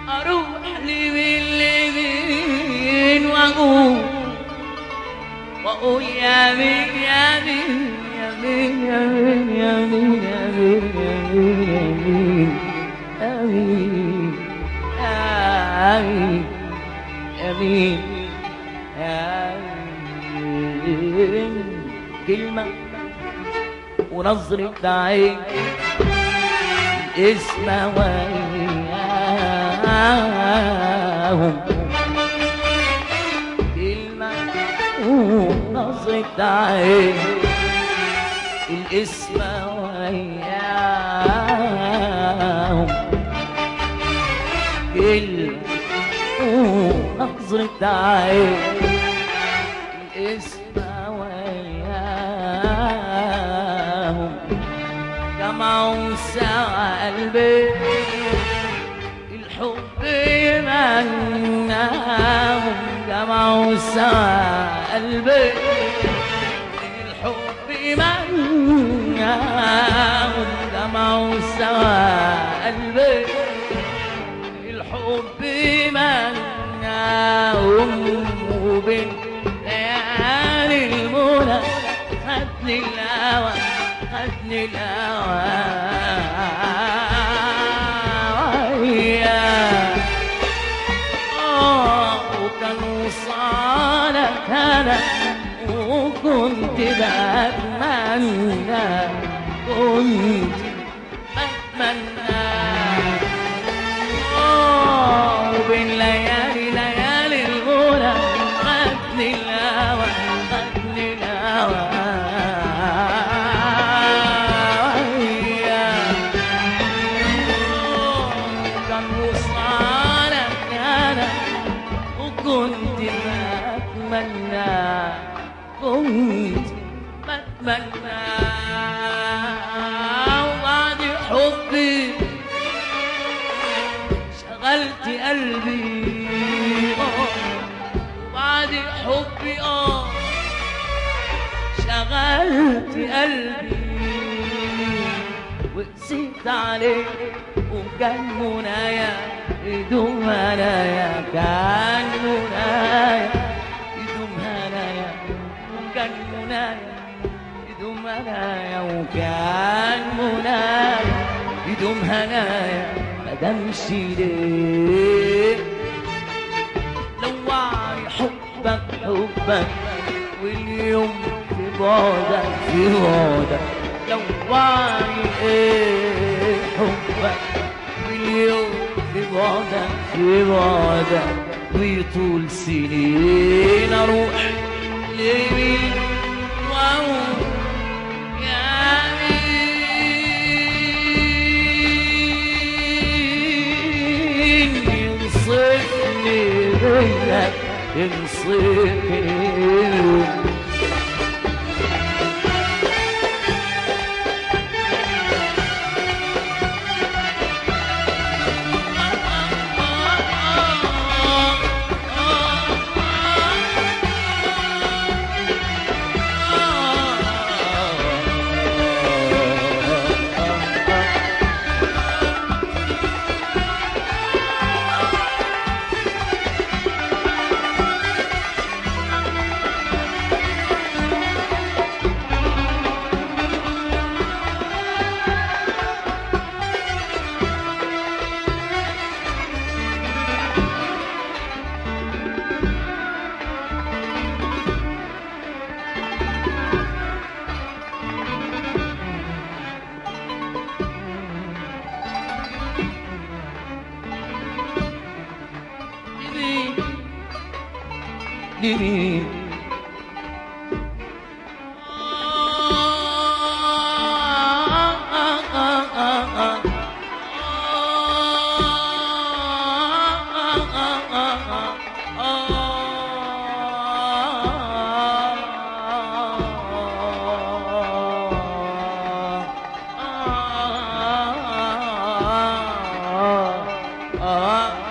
اروح لمين لمين واقول واقول يا مين يا مين يا مين يا مين يا مين يا مين يا مين يا مين يا مين يا مين كلمة ونظرة عين اسم وياهم كلمة ونظرة عين الاسم وياهم كلمة ونظرة عين الاسم وياهم جمعوا سوا قلبي الحب يمناهم جمعوا سوا قلبي الحب يمناهم جمعوا سوا قلبي الحب يمناهم وبين ليالي المنى خدني الهوى خدني الهوى وياه آه، وكان وصالك انا وكنت بتمنى كنت بتمنى آه، وبين ليالي ليالي الغنى خدني الهوى خدني الهوى وياه كان وصالك انا وكنت بتمنى كنت بتمنى وبعد حبي شغلت قلبي آه، وبعد حبي اه شغلت قلبي وقسيت عليك وكان منايا يدوم هنايا كان منايا يدوم هنايا وكان منايا يدوم هنايا وكان منايا يدوم هنايا ما دامش ليه لوعي حبك حبك واليوم في بعدك في بعدك لوعي ايه حبك واليوم في بعدك في بعدك ويطول سنين اروح لمين واقول يا مين ينصفني بينك ينصفني لمين لمين آه